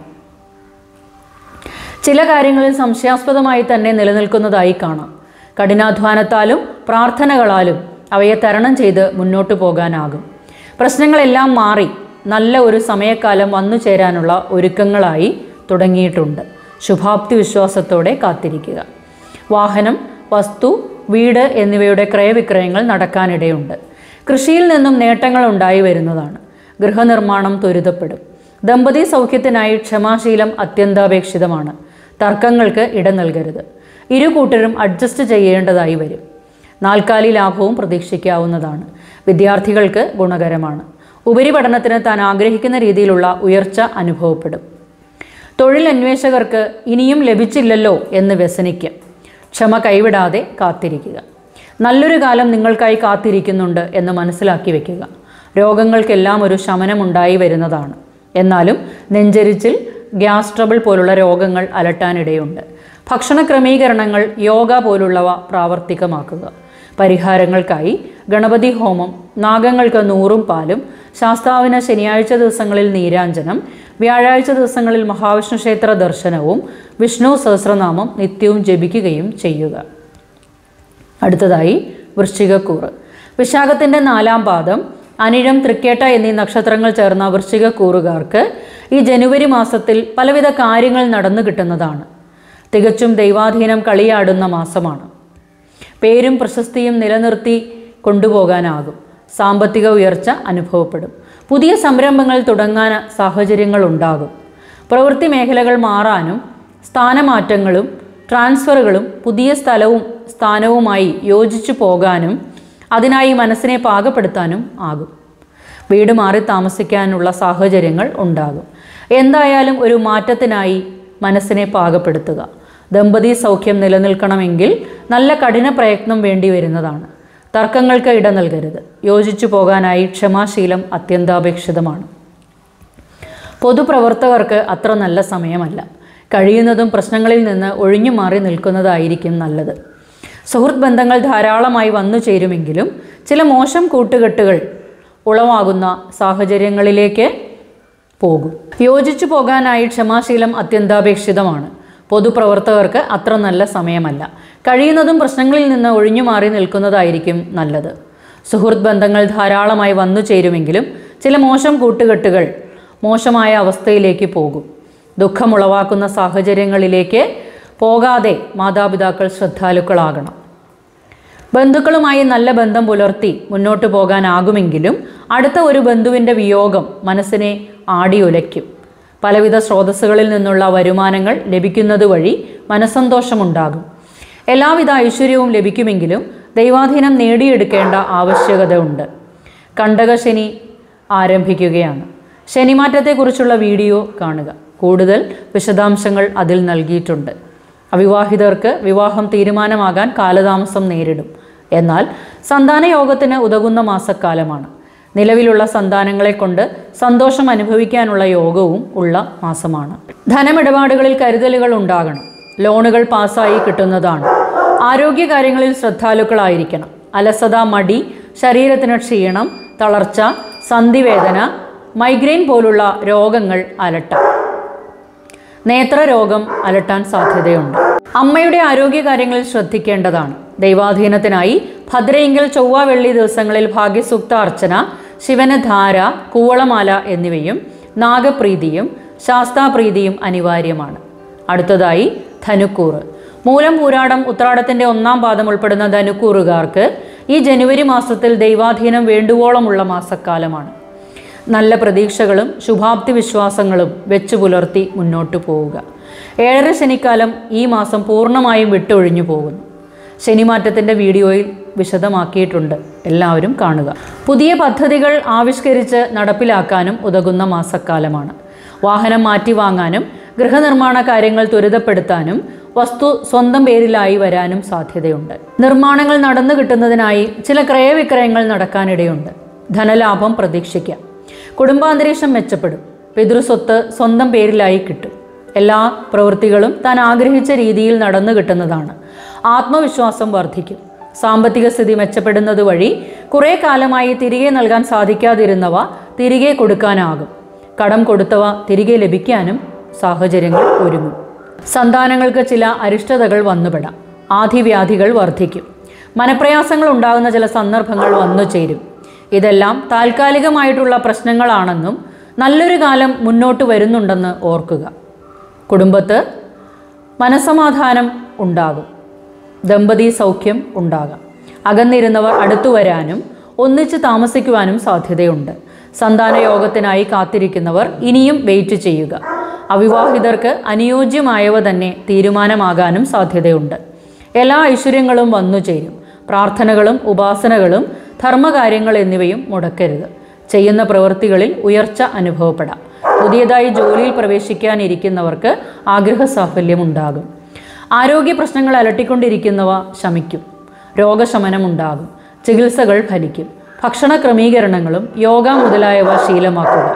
Speaker 1: ചില കാര്യങ്ങളിൽ സംശയാസ്പദമായി തന്നെ നിലനിൽക്കുന്നതായി കാണാം കഠിനാധ്വാനത്താലും പ്രാർത്ഥനകളാലും അവയെ തരണം ചെയ്ത് മുന്നോട്ടു പോകാനാകും പ്രശ്നങ്ങളെല്ലാം മാറി നല്ല ഒരു സമയക്കാലം വന്നു ചേരാനുള്ള ഒരുക്കങ്ങളായി തുടങ്ങിയിട്ടുണ്ട് ശുഭാപ്തി വിശ്വാസത്തോടെ കാത്തിരിക്കുക വാഹനം വസ്തു വീട് എന്നിവയുടെ ക്രയവിക്രയങ്ങൾ നടക്കാനിടയുണ്ട് കൃഷിയിൽ നിന്നും നേട്ടങ്ങൾ ഉണ്ടായി വരുന്നതാണ് ഗൃഹനിർമ്മാണം ത്വരിതപ്പെടും ദമ്പതി സൗഖ്യത്തിനായി ക്ഷമാശീലം അത്യന്താപേക്ഷിതമാണ് തർക്കങ്ങൾക്ക് ഇട നൽകരുത് ഇരു കൂട്ടരും അഡ്ജസ്റ്റ് ചെയ്യേണ്ടതായി വരും നാൽക്കാലി ലാഭവും പ്രതീക്ഷിക്കാവുന്നതാണ് വിദ്യാർത്ഥികൾക്ക് ഗുണകരമാണ് ഉപരിപഠനത്തിന് താൻ ആഗ്രഹിക്കുന്ന രീതിയിലുള്ള ഉയർച്ച അനുഭവപ്പെടും തൊഴിൽ അന്വേഷകർക്ക് ഇനിയും ലഭിച്ചില്ലല്ലോ എന്ന് വ്യസനിക്കും ക്ഷമ കൈവിടാതെ കാത്തിരിക്കുക നല്ലൊരു കാലം നിങ്ങൾക്കായി കാത്തിരിക്കുന്നുണ്ട് എന്ന് മനസ്സിലാക്കി വെക്കുക രോഗങ്ങൾക്കെല്ലാം ഒരു ശമനമുണ്ടായി വരുന്നതാണ് എന്നാലും നെഞ്ചരിച്ചിൽ ഗ്യാസ് ട്രബിൾ പോലുള്ള രോഗങ്ങൾ അലട്ടാനിടയുണ്ട് ഭക്ഷണ ക്രമീകരണങ്ങൾ യോഗ പോലുള്ളവ പ്രാവർത്തികമാക്കുക പരിഹാരങ്ങൾക്കായി ഗണപതി ഹോമം നാഗങ്ങൾക്ക് നൂറും പാലും ശാസ്താവിന് ശനിയാഴ്ച ദിവസങ്ങളിൽ നീരാഞ്ജനം വ്യാഴാഴ്ച ദിവസങ്ങളിൽ മഹാവിഷ്ണു ക്ഷേത്ര ദർശനവും വിഷ്ണു സഹസ്രനാമം നിത്യവും ജപിക്കുകയും ചെയ്യുക അടുത്തതായി വൃശ്ചികക്കൂറ് വിശാഖത്തിൻ്റെ നാലാം പാദം അനിഴം തൃക്കേട്ട എന്നീ നക്ഷത്രങ്ങൾ ചേർന്ന വൃശ്ചികക്കൂറുകാർക്ക് ഈ ജനുവരി മാസത്തിൽ പലവിധ കാര്യങ്ങൾ നടന്നു കിട്ടുന്നതാണ് തികച്ചും ദൈവാധീനം കളിയാടുന്ന മാസമാണ് പേരും പ്രശസ്തിയും നിലനിർത്തി കൊണ്ടുപോകാനാകും സാമ്പത്തിക ഉയർച്ച അനുഭവപ്പെടും പുതിയ സംരംഭങ്ങൾ തുടങ്ങാൻ സാഹചര്യങ്ങൾ ഉണ്ടാകും പ്രവൃത്തി മേഖലകൾ മാറാനും സ്ഥാനമാറ്റങ്ങളും ട്രാൻസ്ഫറുകളും പുതിയ സ്ഥലവും സ്ഥാനവുമായി യോജിച്ചു പോകാനും അതിനായി മനസ്സിനെ പാകപ്പെടുത്താനും ആകും വീട് മാറി താമസിക്കാനുള്ള സാഹചര്യങ്ങൾ ഉണ്ടാകും എന്തായാലും ഒരു മാറ്റത്തിനായി മനസ്സിനെ പാകപ്പെടുത്തുക ദമ്പതി സൗഖ്യം നിലനിൽക്കണമെങ്കിൽ നല്ല കഠിന പ്രയത്നം വേണ്ടി വരുന്നതാണ് തർക്കങ്ങൾക്ക് ഇട നൽകരുത് യോജിച്ചു പോകാനായി ക്ഷമാശീലം അത്യന്താപേക്ഷിതമാണ് പൊതുപ്രവർത്തകർക്ക് അത്ര നല്ല സമയമല്ല കഴിയുന്നതും പ്രശ്നങ്ങളിൽ നിന്ന് ഒഴിഞ്ഞു മാറി നിൽക്കുന്നതായിരിക്കും നല്ലത് സുഹൃത്ത് ബന്ധങ്ങൾ ധാരാളമായി വന്നു ചേരുമെങ്കിലും ചില മോശം കൂട്ടുകെട്ടുകൾ ഉളവാകുന്ന സാഹചര്യങ്ങളിലേക്ക് പോകും യോജിച്ചു പോകാനായി ക്ഷമാശീലം അത്യന്താപേക്ഷിതമാണ് പൊതുപ്രവർത്തകർക്ക് അത്ര നല്ല സമയമല്ല കഴിയുന്നതും പ്രശ്നങ്ങളിൽ നിന്ന് ഒഴിഞ്ഞു മാറി നിൽക്കുന്നതായിരിക്കും നല്ലത് സുഹൃത്ത് ബന്ധങ്ങൾ ധാരാളമായി വന്നു ചേരുമെങ്കിലും ചില മോശം കൂട്ടുകെട്ടുകൾ മോശമായ അവസ്ഥയിലേക്ക് പോകും ദുഃഖമുളവാക്കുന്ന സാഹചര്യങ്ങളിലേക്ക് പോകാതെ മാതാപിതാക്കൾ ശ്രദ്ധാലുക്കളാകണം ബന്ധുക്കളുമായി നല്ല ബന്ധം പുലർത്തി മുന്നോട്ട് പോകാനാകുമെങ്കിലും അടുത്ത ഒരു ബന്ധുവിൻ്റെ വിയോഗം മനസ്സിനെ ആടിയുലയ്ക്കും പലവിധ സ്രോതസ്സുകളിൽ നിന്നുള്ള വരുമാനങ്ങൾ ലഭിക്കുന്നത് വഴി മനസ്സന്തോഷമുണ്ടാകും എല്ലാവിധ ഐശ്വര്യവും ലഭിക്കുമെങ്കിലും ദൈവാധീനം നേടിയെടുക്കേണ്ട ആവശ്യകതയുണ്ട് കണ്ടകശനി ആരംഭിക്കുകയാണ് ശനിമാറ്റത്തെക്കുറിച്ചുള്ള വീഡിയോ കാണുക കൂടുതൽ വിശദാംശങ്ങൾ അതിൽ നൽകിയിട്ടുണ്ട് അവിവാഹിതർക്ക് വിവാഹം തീരുമാനമാകാൻ കാലതാമസം നേരിടും എന്നാൽ സന്താന യോഗത്തിന് ഉതകുന്ന മാസക്കാലമാണ് നിലവിലുള്ള സന്താനങ്ങളെ കൊണ്ട് സന്തോഷം അനുഭവിക്കാനുള്ള യോഗവും ഉള്ള മാസമാണ് ധനമിടപാടുകളിൽ കരുതലുകൾ ഉണ്ടാകണം ലോണുകൾ പാസ്സായി കിട്ടുന്നതാണ് ആരോഗ്യകാര്യങ്ങളിൽ ശ്രദ്ധാലുക്കളായിരിക്കണം അലസത മടി ശരീരത്തിന് ക്ഷീണം തളർച്ച സന്ധിവേദന മൈഗ്രെയിൻ പോലുള്ള രോഗങ്ങൾ അലട്ടാം നേത്രരോഗം അലട്ടാൻ സാധ്യതയുണ്ട് അമ്മയുടെ ആരോഗ്യകാര്യങ്ങളിൽ ശ്രദ്ധിക്കേണ്ടതാണ് ദൈവാധീനത്തിനായി ഭദ്രയെങ്കിൽ ചൊവ്വ വെള്ളി ദിവസങ്ങളിൽ ഭാഗ്യസൂക്ത അർച്ചന ശിവന് ധാര കൂവളമാല എന്നിവയും നാഗപ്രീതിയും ശാസ്താപ്രീതിയും അനിവാര്യമാണ് അടുത്തതായി ധനുക്കൂറ് മൂലം പൂരാടം ഉത്രാടത്തിന്റെ ഒന്നാം പാദം ഉൾപ്പെടുന്ന ധനുക്കൂറുകാർക്ക് ഈ ജനുവരി മാസത്തിൽ ദൈവാധീനം വേണ്ടുവോളമുള്ള മാസക്കാലമാണ് നല്ല പ്രതീക്ഷകളും ശുഭാപ്തി വിശ്വാസങ്ങളും വെച്ചു പുലർത്തി മുന്നോട്ട് പോവുക ഏഴര ശനിക്കാലം ഈ മാസം പൂർണ്ണമായും വിട്ടൊഴിഞ്ഞു പോകുന്നു ശനിമാറ്റത്തിൻ്റെ വീഡിയോയിൽ വിശദമാക്കിയിട്ടുണ്ട് എല്ലാവരും കാണുക പുതിയ പദ്ധതികൾ ആവിഷ്കരിച്ച് നടപ്പിലാക്കാനും ഉതകുന്ന മാസക്കാലമാണ് വാഹനം മാറ്റി വാങ്ങാനും ഗൃഹനിർമ്മാണ കാര്യങ്ങൾ ത്വരിതപ്പെടുത്താനും വസ്തു സ്വന്തം പേരിലായി വരാനും സാധ്യതയുണ്ട് നിർമ്മാണങ്ങൾ നടന്നു കിട്ടുന്നതിനായി ചില ക്രയവിക്രയങ്ങൾ നടക്കാനിടയുണ്ട് ധനലാഭം പ്രതീക്ഷിക്കാം കുടുംബാന്തരീക്ഷം മെച്ചപ്പെടും പിതൃസ്വത്ത് സ്വന്തം പേരിലായി കിട്ടും എല്ലാ പ്രവൃത്തികളും താൻ ആഗ്രഹിച്ച രീതിയിൽ നടന്നു കിട്ടുന്നതാണ് ആത്മവിശ്വാസം വർദ്ധിക്കും സാമ്പത്തിക സ്ഥിതി മെച്ചപ്പെടുന്നത് വഴി കുറേ കാലമായി തിരികെ നൽകാൻ സാധിക്കാതിരുന്നവ തിരികെ കൊടുക്കാനാകും കടം കൊടുത്തവ തിരികെ ലഭിക്കാനും സാഹചര്യങ്ങൾ ഒരുങ്ങും സന്താനങ്ങൾക്ക് ചില അരിഷ്ടതകൾ വന്നുപെടാം ആധിവ്യാധികൾ വർദ്ധിക്കും മനപ്രയാസങ്ങൾ ഉണ്ടാകുന്ന ചില സന്ദർഭങ്ങൾ വന്നു ചേരും ഇതെല്ലാം താൽക്കാലികമായിട്ടുള്ള പ്രശ്നങ്ങളാണെന്നും നല്ലൊരു കാലം മുന്നോട്ട് വരുന്നുണ്ടെന്ന് ഓർക്കുക കുടുംബത്ത് മനസമാധാനം ഉണ്ടാകും ദമ്പതി സൗഖ്യം ഉണ്ടാകാം അകന്നിരുന്നവർ അടുത്തു വരാനും ഒന്നിച്ച് താമസിക്കുവാനും സാധ്യതയുണ്ട് സന്താന യോഗത്തിനായി കാത്തിരിക്കുന്നവർ ഇനിയും വെയിറ്റ് ചെയ്യുക അവിവാഹിതർക്ക് അനുയോജ്യമായവ തന്നെ തീരുമാനമാകാനും സാധ്യതയുണ്ട് എല്ലാ ഐശ്വര്യങ്ങളും വന്നു ചേരും പ്രാർത്ഥനകളും ഉപാസനകളും ധർമ്മകാര്യങ്ങൾ എന്നിവയും മുടക്കരുത് ചെയ്യുന്ന പ്രവൃത്തികളിൽ ഉയർച്ച അനുഭവപ്പെടാം പുതിയതായി ജോലിയിൽ പ്രവേശിക്കാനിരിക്കുന്നവർക്ക് ആഗ്രഹ സാഫല്യം ഉണ്ടാകും ആരോഗ്യ പ്രശ്നങ്ങൾ അലട്ടിക്കൊണ്ടിരിക്കുന്നവ ശമിക്കും രോഗശമനം ഉണ്ടാകും ചികിത്സകൾ ഫലിക്കും ഭക്ഷണ ക്രമീകരണങ്ങളും യോഗ മുതലായവ ശീലമാക്കുക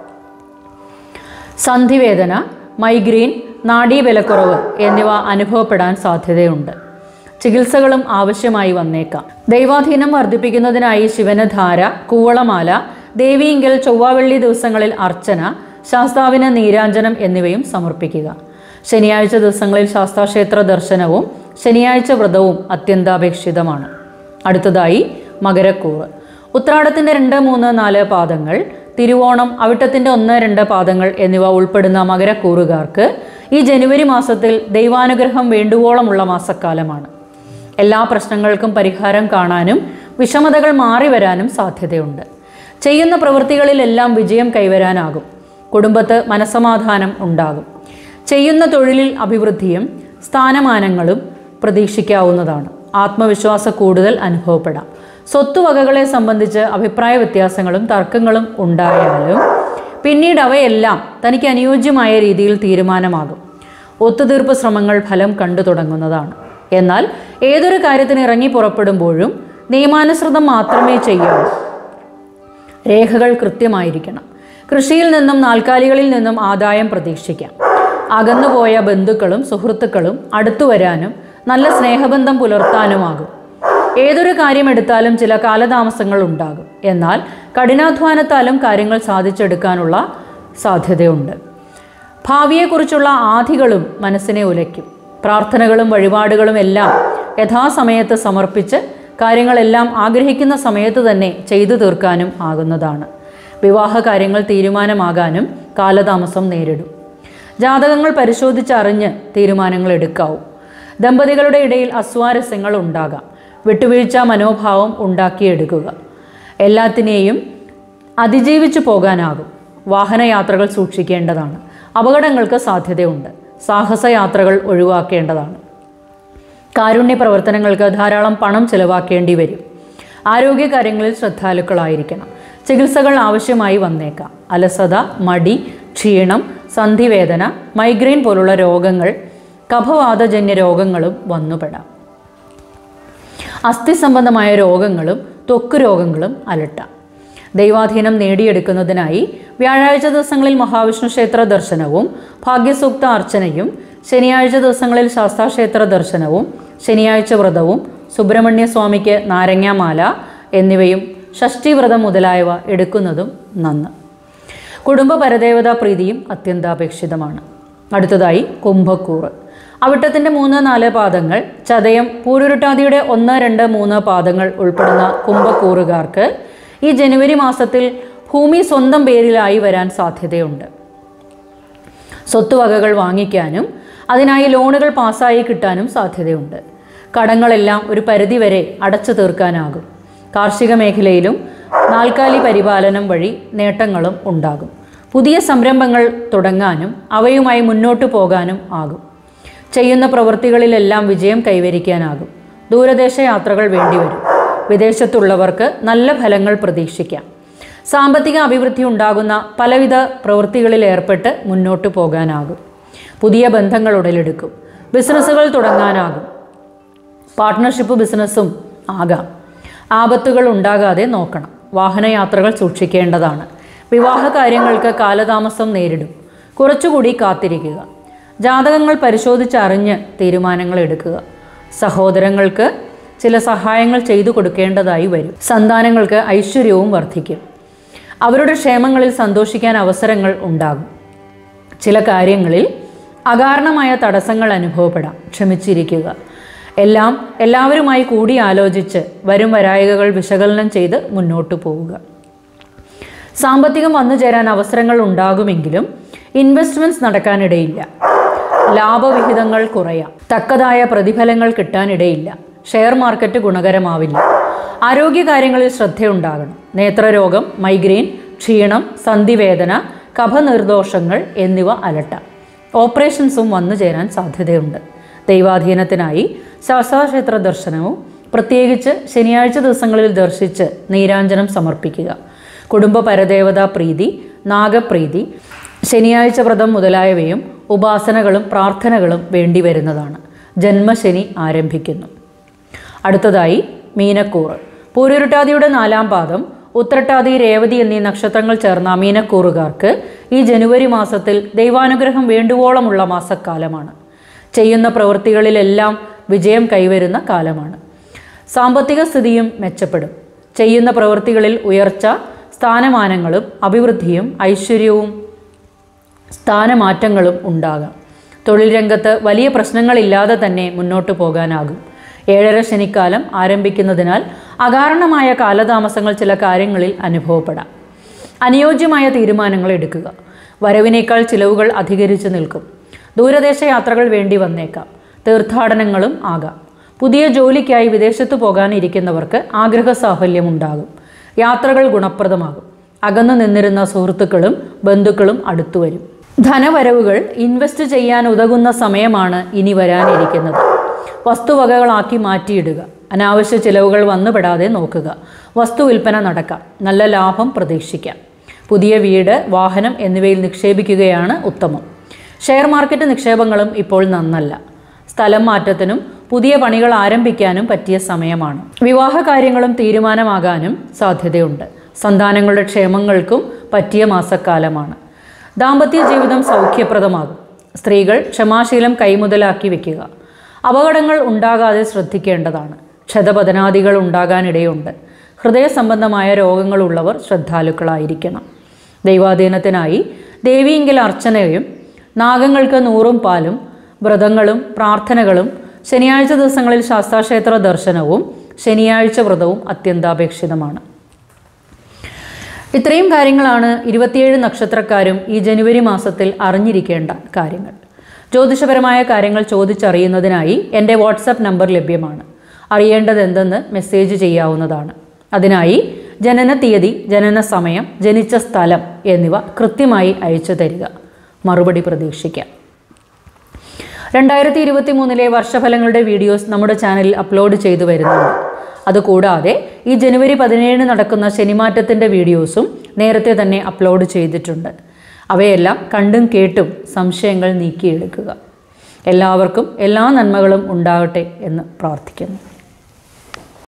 Speaker 1: സന്ധിവേദന മൈഗ്രെയിൻ നാഡീബലക്കുറവ് എന്നിവ അനുഭവപ്പെടാൻ സാധ്യതയുണ്ട് ചികിത്സകളും ആവശ്യമായി വന്നേക്കാം ദൈവാധീനം വർദ്ധിപ്പിക്കുന്നതിനായി ശിവന് ധാര കൂവളമാല ദേവിയെങ്കിൽ ചൊവ്വാവെള്ളി ദിവസങ്ങളിൽ അർച്ചന ശാസ്താവിന് നീരാഞ്ജനം എന്നിവയും സമർപ്പിക്കുക ശനിയാഴ്ച ദിവസങ്ങളിൽ ശാസ്താക്ഷേത്ര ദർശനവും ശനിയാഴ്ച വ്രതവും അത്യന്താപേക്ഷിതമാണ് അടുത്തതായി മകരക്കൂറ് ഉത്രാടത്തിൻ്റെ രണ്ട് മൂന്ന് നാല് പാദങ്ങൾ തിരുവോണം അവിട്ടത്തിൻ്റെ ഒന്ന് രണ്ട് പാദങ്ങൾ എന്നിവ ഉൾപ്പെടുന്ന മകരക്കൂറുകാർക്ക് ഈ ജനുവരി മാസത്തിൽ ദൈവാനുഗ്രഹം വേണ്ടുവോളമുള്ള മാസക്കാലമാണ് എല്ലാ പ്രശ്നങ്ങൾക്കും പരിഹാരം കാണാനും വിഷമതകൾ മാറി വരാനും സാധ്യതയുണ്ട് ചെയ്യുന്ന പ്രവൃത്തികളിലെല്ലാം വിജയം കൈവരാനാകും കുടുംബത്ത് മനസമാധാനം ഉണ്ടാകും ചെയ്യുന്ന തൊഴിലിൽ അഭിവൃദ്ധിയും സ്ഥാനമാനങ്ങളും പ്രതീക്ഷിക്കാവുന്നതാണ് ആത്മവിശ്വാസ കൂടുതൽ അനുഭവപ്പെടാം സ്വത്തുവകകളെ സംബന്ധിച്ച് അഭിപ്രായ വ്യത്യാസങ്ങളും തർക്കങ്ങളും ഉണ്ടായാലും പിന്നീട് അവയെല്ലാം തനിക്ക് അനുയോജ്യമായ രീതിയിൽ തീരുമാനമാകും ഒത്തുതീർപ്പ് ശ്രമങ്ങൾ ഫലം കണ്ടു തുടങ്ങുന്നതാണ് എന്നാൽ ഏതൊരു കാര്യത്തിന് ഇറങ്ങി പുറപ്പെടുമ്പോഴും നിയമാനുസൃതം മാത്രമേ ചെയ്യാവൂ രേഖകൾ കൃത്യമായിരിക്കണം കൃഷിയിൽ നിന്നും നാൽക്കാലികളിൽ നിന്നും ആദായം പ്രതീക്ഷിക്കാം അകന്നുപോയ ബന്ധുക്കളും സുഹൃത്തുക്കളും അടുത്തു വരാനും നല്ല സ്നേഹബന്ധം പുലർത്താനുമാകും ഏതൊരു കാര്യം എടുത്താലും ചില കാലതാമസങ്ങൾ ഉണ്ടാകും എന്നാൽ കഠിനാധ്വാനത്താലും കാര്യങ്ങൾ സാധിച്ചെടുക്കാനുള്ള സാധ്യതയുണ്ട് ഭാവിയെക്കുറിച്ചുള്ള ആധികളും മനസ്സിനെ ഉലയ്ക്കും പ്രാർത്ഥനകളും വഴിപാടുകളും എല്ലാം യഥാസമയത്ത് സമർപ്പിച്ച് കാര്യങ്ങളെല്ലാം ആഗ്രഹിക്കുന്ന സമയത്ത് തന്നെ ചെയ്തു തീർക്കാനും ആകുന്നതാണ് വിവാഹ കാര്യങ്ങൾ തീരുമാനമാകാനും കാലതാമസം നേരിടും ജാതകങ്ങൾ പരിശോധിച്ചറിഞ്ഞ് തീരുമാനങ്ങൾ എടുക്കാവൂ ദമ്പതികളുടെ ഇടയിൽ അസ്വാരസ്യങ്ങൾ ഉണ്ടാകാം വിട്ടുവീഴ്ച മനോഭാവം ഉണ്ടാക്കിയെടുക്കുക എല്ലാത്തിനെയും അതിജീവിച്ചു പോകാനാകും വാഹനയാത്രകൾ സൂക്ഷിക്കേണ്ടതാണ് അപകടങ്ങൾക്ക് സാധ്യതയുണ്ട് സാഹസയാത്രകൾ ഒഴിവാക്കേണ്ടതാണ് കാരുണ്യ പ്രവർത്തനങ്ങൾക്ക് ധാരാളം പണം ചെലവാക്കേണ്ടി വരും ആരോഗ്യകാര്യങ്ങളിൽ ശ്രദ്ധാലുക്കളായിരിക്കണം ചികിത്സകൾ ആവശ്യമായി വന്നേക്കാം അലസത മടി ക്ഷീണം സന്ധിവേദന മൈഗ്രെയിൻ പോലുള്ള രോഗങ്ങൾ കഫവാതജന്യ രോഗങ്ങളും വന്നുപെടാം അസ്ഥി സംബന്ധമായ രോഗങ്ങളും ത്വക്ക് രോഗങ്ങളും അലട്ടാം ദൈവാധീനം നേടിയെടുക്കുന്നതിനായി വ്യാഴാഴ്ച ദിവസങ്ങളിൽ മഹാവിഷ്ണു ക്ഷേത്ര ദർശനവും ഭാഗ്യസൂക്ത അർച്ചനയും ശനിയാഴ്ച ദിവസങ്ങളിൽ ശാസ്താക്ഷേത്ര ദർശനവും ശനിയാഴ്ച വ്രതവും സുബ്രഹ്മണ്യ സ്വാമിക്ക് നാരങ്ങാമാല എന്നിവയും ഷഷ്ടിവ്രതം മുതലായവ എടുക്കുന്നതും നന്ന് കുടുംബ പരദേവതാ പ്രീതിയും അത്യന്താപേക്ഷിതമാണ് അടുത്തതായി കുംഭക്കൂറ് അവിട്ടത്തിൻ്റെ മൂന്ന് നാല് പാദങ്ങൾ ചതയം പൂരുരുട്ടാതിയുടെ ഒന്ന് രണ്ട് മൂന്ന് പാദങ്ങൾ ഉൾപ്പെടുന്ന കുംഭക്കൂറുകാർക്ക് ഈ ജനുവരി മാസത്തിൽ ഭൂമി സ്വന്തം പേരിലായി വരാൻ സാധ്യതയുണ്ട് സ്വത്തുവകകൾ വാങ്ങിക്കാനും അതിനായി ലോണുകൾ പാസ്സായി കിട്ടാനും സാധ്യതയുണ്ട് കടങ്ങളെല്ലാം ഒരു പരിധിവരെ അടച്ചു തീർക്കാനാകും കാർഷിക മേഖലയിലും നാൽക്കാലി പരിപാലനം വഴി നേട്ടങ്ങളും ഉണ്ടാകും പുതിയ സംരംഭങ്ങൾ തുടങ്ങാനും അവയുമായി മുന്നോട്ടു പോകാനും ആകും ചെയ്യുന്ന പ്രവൃത്തികളിലെല്ലാം വിജയം കൈവരിക്കാനാകും ദൂരദേശ യാത്രകൾ വേണ്ടിവരും വിദേശത്തുള്ളവർക്ക് നല്ല ഫലങ്ങൾ പ്രതീക്ഷിക്കാം സാമ്പത്തിക അഭിവൃദ്ധി ഉണ്ടാകുന്ന പലവിധ പ്രവൃത്തികളിൽ ഏർപ്പെട്ട് മുന്നോട്ടു പോകാനാകും പുതിയ ബന്ധങ്ങൾ ഉടലെടുക്കും ബിസിനസ്സുകൾ തുടങ്ങാനാകും പാർട്ട്ണർഷിപ്പ് ബിസിനസ്സും ആകാം ആപത്തുകൾ ഉണ്ടാകാതെ നോക്കണം വാഹനയാത്രകൾ സൂക്ഷിക്കേണ്ടതാണ് വിവാഹ കാര്യങ്ങൾക്ക് കാലതാമസം നേരിടും കുറച്ചുകൂടി കാത്തിരിക്കുക ജാതകങ്ങൾ പരിശോധിച്ചറിഞ്ഞ് തീരുമാനങ്ങൾ എടുക്കുക സഹോദരങ്ങൾക്ക് ചില സഹായങ്ങൾ ചെയ്തു കൊടുക്കേണ്ടതായി വരും സന്താനങ്ങൾക്ക് ഐശ്വര്യവും വർദ്ധിക്കും അവരുടെ ക്ഷേമങ്ങളിൽ സന്തോഷിക്കാൻ അവസരങ്ങൾ ഉണ്ടാകും ചില കാര്യങ്ങളിൽ അകാരണമായ തടസ്സങ്ങൾ അനുഭവപ്പെടാം ക്ഷമിച്ചിരിക്കുക എല്ലാം എല്ലാവരുമായി കൂടി ആലോചിച്ച് വരും വരായികകൾ വിശകലനം ചെയ്ത് മുന്നോട്ട് പോവുക സാമ്പത്തികം വന്നു ചേരാൻ അവസരങ്ങൾ ഉണ്ടാകുമെങ്കിലും ഇൻവെസ്റ്റ്മെൻറ്റ്സ് നടക്കാനിടയില്ല ലാഭവിഹിതങ്ങൾ കുറയാം തക്കതായ പ്രതിഫലങ്ങൾ കിട്ടാനിടയില്ല ഷെയർ മാർക്കറ്റ് ഗുണകരമാവില്ല ആരോഗ്യകാര്യങ്ങളിൽ ശ്രദ്ധയുണ്ടാകണം നേത്രരോഗം മൈഗ്രെയിൻ ക്ഷീണം സന്ധിവേദന കഫനിർദോഷങ്ങൾ എന്നിവ അലട്ടാം ഓപ്പറേഷൻസും വന്നു ചേരാൻ സാധ്യതയുണ്ട് ദൈവാധീനത്തിനായി ശാസ്താക്ഷേത്ര ദർശനവും പ്രത്യേകിച്ച് ശനിയാഴ്ച ദിവസങ്ങളിൽ ദർശിച്ച് നീരാഞ്ജനം സമർപ്പിക്കുക കുടുംബ പരദേവതാ പ്രീതി നാഗപ്രീതി ശനിയാഴ്ച വ്രതം മുതലായവയും ഉപാസനകളും പ്രാർത്ഥനകളും വേണ്ടിവരുന്നതാണ് ജന്മശനി ആരംഭിക്കുന്നു അടുത്തതായി മീനക്കൂറ് പൂരുരുട്ടാതിയുടെ നാലാം പാദം ഉത്രട്ടാതി രേവതി എന്നീ നക്ഷത്രങ്ങൾ ചേർന്ന മീനക്കൂറുകാർക്ക് ഈ ജനുവരി മാസത്തിൽ ദൈവാനുഗ്രഹം വേണ്ടുവോളമുള്ള മാസക്കാലമാണ് ചെയ്യുന്ന പ്രവൃത്തികളിലെല്ലാം വിജയം കൈവരുന്ന കാലമാണ് സാമ്പത്തിക സ്ഥിതിയും മെച്ചപ്പെടും ചെയ്യുന്ന പ്രവൃത്തികളിൽ ഉയർച്ച സ്ഥാനമാനങ്ങളും അഭിവൃദ്ധിയും ഐശ്വര്യവും സ്ഥാനമാറ്റങ്ങളും ഉണ്ടാകാം തൊഴിൽ രംഗത്ത് വലിയ പ്രശ്നങ്ങളില്ലാതെ തന്നെ മുന്നോട്ട് പോകാനാകും ഏഴര ശനിക്കാലം ആരംഭിക്കുന്നതിനാൽ അകാരണമായ കാലതാമസങ്ങൾ ചില കാര്യങ്ങളിൽ അനുഭവപ്പെടാം അനുയോജ്യമായ തീരുമാനങ്ങൾ എടുക്കുക വരവിനേക്കാൾ ചിലവുകൾ അധികരിച്ചു നിൽക്കും ദൂരദേശ യാത്രകൾ വേണ്ടി വന്നേക്കാം തീർത്ഥാടനങ്ങളും ആകാം പുതിയ ജോലിക്കായി വിദേശത്ത് പോകാനിരിക്കുന്നവർക്ക് ആഗ്രഹ സാഫല്യം ഉണ്ടാകും യാത്രകൾ ഗുണപ്രദമാകും അകന്നു നിന്നിരുന്ന സുഹൃത്തുക്കളും ബന്ധുക്കളും അടുത്തു വരും ധനവരവുകൾ ഇൻവെസ്റ്റ് ചെയ്യാൻ ഉതകുന്ന സമയമാണ് ഇനി വരാനിരിക്കുന്നത് വസ്തുവകകളാക്കി മാറ്റിയിടുക അനാവശ്യ ചിലവുകൾ വന്നുപെടാതെ നോക്കുക വസ്തു വിൽപ്പന നടക്കാം നല്ല ലാഭം പ്രതീക്ഷിക്കാം പുതിയ വീട് വാഹനം എന്നിവയിൽ നിക്ഷേപിക്കുകയാണ് ഉത്തമം ഷെയർ മാർക്കറ്റ് നിക്ഷേപങ്ങളും ഇപ്പോൾ നന്നല്ല സ്ഥലം മാറ്റത്തിനും പുതിയ പണികൾ ആരംഭിക്കാനും പറ്റിയ സമയമാണ് വിവാഹ കാര്യങ്ങളും തീരുമാനമാകാനും സാധ്യതയുണ്ട് സന്താനങ്ങളുടെ ക്ഷേമങ്ങൾക്കും പറ്റിയ മാസക്കാലമാണ് ദാമ്പത്യ ജീവിതം സൗഖ്യപ്രദമാകും സ്ത്രീകൾ ക്ഷമാശീലം കൈമുതലാക്കി വെക്കുക അപകടങ്ങൾ ഉണ്ടാകാതെ ശ്രദ്ധിക്കേണ്ടതാണ് ക്ഷതപതനാദികൾ ഉണ്ടാകാനിടയുണ്ട് ഹൃദയ സംബന്ധമായ രോഗങ്ങളുള്ളവർ ശ്രദ്ധാലുക്കളായിരിക്കണം ദൈവാധീനത്തിനായി ദേവീങ്കിൽ അർച്ചനയും നാഗങ്ങൾക്ക് നൂറും പാലും വ്രതങ്ങളും പ്രാർത്ഥനകളും ശനിയാഴ്ച ദിവസങ്ങളിൽ ശാസ്താക്ഷേത്ര ദർശനവും ശനിയാഴ്ച വ്രതവും അത്യന്താപേക്ഷിതമാണ് ഇത്രയും കാര്യങ്ങളാണ് ഇരുപത്തിയേഴ് നക്ഷത്രക്കാരും ഈ ജനുവരി മാസത്തിൽ അറിഞ്ഞിരിക്കേണ്ട കാര്യങ്ങൾ ജ്യോതിഷപരമായ കാര്യങ്ങൾ ചോദിച്ചറിയുന്നതിനായി എൻ്റെ വാട്സപ്പ് നമ്പർ ലഭ്യമാണ് അറിയേണ്ടതെന്തെന്ന് മെസ്സേജ് ചെയ്യാവുന്നതാണ് അതിനായി ജനന തീയതി ജനന സമയം ജനിച്ച സ്ഥലം എന്നിവ കൃത്യമായി അയച്ചു തരിക മറുപടി പ്രതീക്ഷിക്കാം രണ്ടായിരത്തി ഇരുപത്തി മൂന്നിലെ വർഷഫലങ്ങളുടെ വീഡിയോസ് നമ്മുടെ ചാനലിൽ അപ്ലോഡ് ചെയ്തു വരുന്നുണ്ട് അതുകൂടാതെ ഈ ജനുവരി പതിനേഴിന് നടക്കുന്ന ശനിമാറ്റത്തിൻ്റെ വീഡിയോസും നേരത്തെ തന്നെ അപ്ലോഡ് ചെയ്തിട്ടുണ്ട് അവയെല്ലാം കണ്ടും കേട്ടും സംശയങ്ങൾ നീക്കിയെടുക്കുക എല്ലാവർക്കും എല്ലാ നന്മകളും ഉണ്ടാകട്ടെ എന്ന് പ്രാർത്ഥിക്കുന്നു